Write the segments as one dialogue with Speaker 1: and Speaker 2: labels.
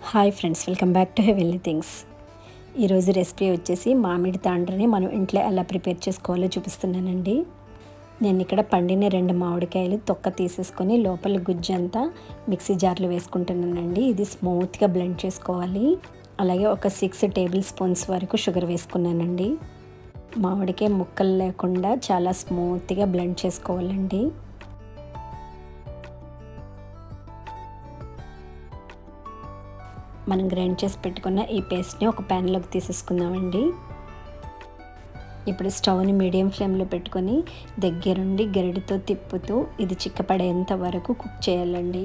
Speaker 1: hi friends welcome back to heavenly things ఈరోజు recipe వచ్చేసి మామిడి తాండ్రని మనం ఇంట్లో ఎలా ప్రిపేర్ చేసుకోవాలో చూపిస్తున్నానండి నేను ఇక్కడ పండిన రెండు మామిడికాయలు తొక్క తీసేసుకొని లోపల గుజ్జు అంతా మిక్సీ జార్లో వేసుకుంటున్నానండి ఇది స్మూత్గా బ్లెండ్ చేసుకోవాలి అలాగే ఒక సిక్స్ టేబుల్ స్పూన్స్ వరకు షుగర్ వేసుకున్నానండి మామిడికాయ ముక్కలు లేకుండా చాలా స్మూత్గా బ్లెండ్ చేసుకోవాలండి మనం గ్రైండ్ చేసి పెట్టుకున్న ఈ పేస్ట్ని ఒక ప్యాన్లోకి తీసేసుకుందామండి ఇప్పుడు స్టవ్ని మీడియం ఫ్లేమ్లో పెట్టుకొని దగ్గరుండి గరిడితో తిప్పుతూ ఇది చిక్కపడేంత వరకు కుక్ చేయాలండి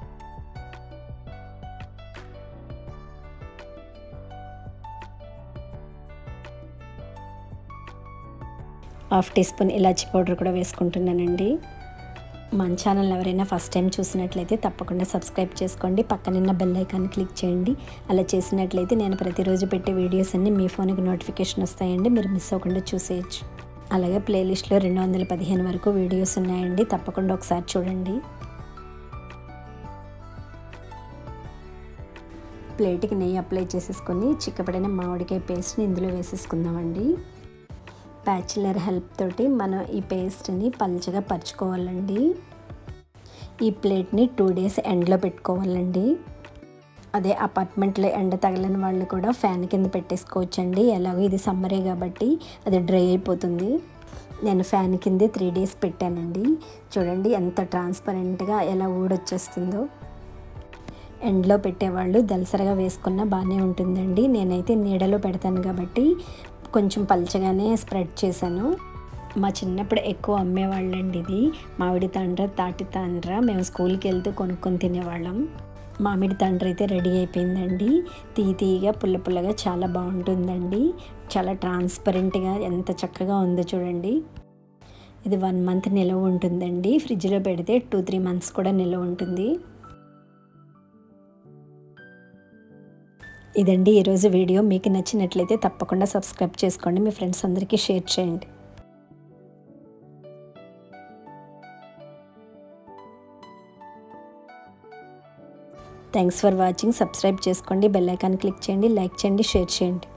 Speaker 1: హాఫ్ టీ స్పూన్ ఇలాచి పౌడర్ కూడా వేసుకుంటున్నానండి మన ఛానల్ ఎవరైనా ఫస్ట్ టైం చూసినట్లయితే తప్పకుండా సబ్స్క్రైబ్ చేసుకోండి పక్కనున్న బెల్ ఐకాన్ క్లిక్ చేయండి అలా చేసినట్లయితే నేను ప్రతిరోజు పెట్టే వీడియోస్ అన్నీ మీ ఫోన్కి నోటిఫికేషన్ వస్తాయండి మీరు మిస్ అవ్వకుండా చూసేయచ్చు అలాగే ప్లేలిస్ట్లో రెండు వందల పదిహేను వరకు వీడియోస్ ఉన్నాయండి తప్పకుండా ఒకసారి చూడండి ప్లేట్కి నెయ్యి అప్లై చేసేసుకొని చిక్కపడిన మామిడికాయ పేస్ట్ని ఇందులో వేసేసుకుందామండి బ్యాచిలర్ హెల్ప్ తోటి మనం ఈ పేస్ట్ని పల్చగా పరుచుకోవాలండి ఈ ప్లేట్ని టూ డేస్ ఎండలో పెట్టుకోవాలండి అదే అపార్ట్మెంట్లో ఎండ తగలని వాళ్ళు కూడా ఫ్యాన్ కింద పెట్టేసుకోవచ్చండి ఎలాగో ఇది సమ్మరే కాబట్టి అది డ్రై అయిపోతుంది నేను ఫ్యాన్ కిందే త్రీ డేస్ పెట్టానండి చూడండి ఎంత ట్రాన్స్పరెంట్గా ఎలా ఊడొచ్చేస్తుందో ఎండలో పెట్టేవాళ్ళు దలసరగా వేసుకున్న బాగానే ఉంటుందండి నేనైతే నీడలో పెడతాను కాబట్టి కొంచెం పల్చగానే స్ప్రెడ్ చేశాను మా చిన్నప్పుడు ఎక్కువ అమ్మేవాళ్ళండి ఇది మామిడి తాండ్ర తాటి తాండ్ర మేము స్కూల్కి వెళ్తూ కొనుక్కొని తినేవాళ్ళం మామిడి తాండ్ర అయితే రెడీ అయిపోయిందండి తీయ తీయగా పుల్ల పుల్లగా చాలా బాగుంటుందండి చాలా ట్రాన్స్పరెంట్గా ఎంత చక్కగా ఉందో చూడండి ఇది వన్ మంత్ నిల్వ ఉంటుందండి ఫ్రిడ్జ్లో పెడితే టూ త్రీ మంత్స్ కూడా నిల్వ ఉంటుంది ఇదండి ఈరోజు వీడియో మీకు నచ్చినట్లయితే తప్పకుండా సబ్స్క్రైబ్ చేసుకోండి మీ ఫ్రెండ్స్ అందరికీ షేర్ చేయండి థ్యాంక్స్ ఫర్ వాచింగ్ సబ్స్క్రైబ్ చేసుకోండి బెల్ ఐకాన్ క్లిక్ చేయండి లైక్ చేయండి షేర్ చేయండి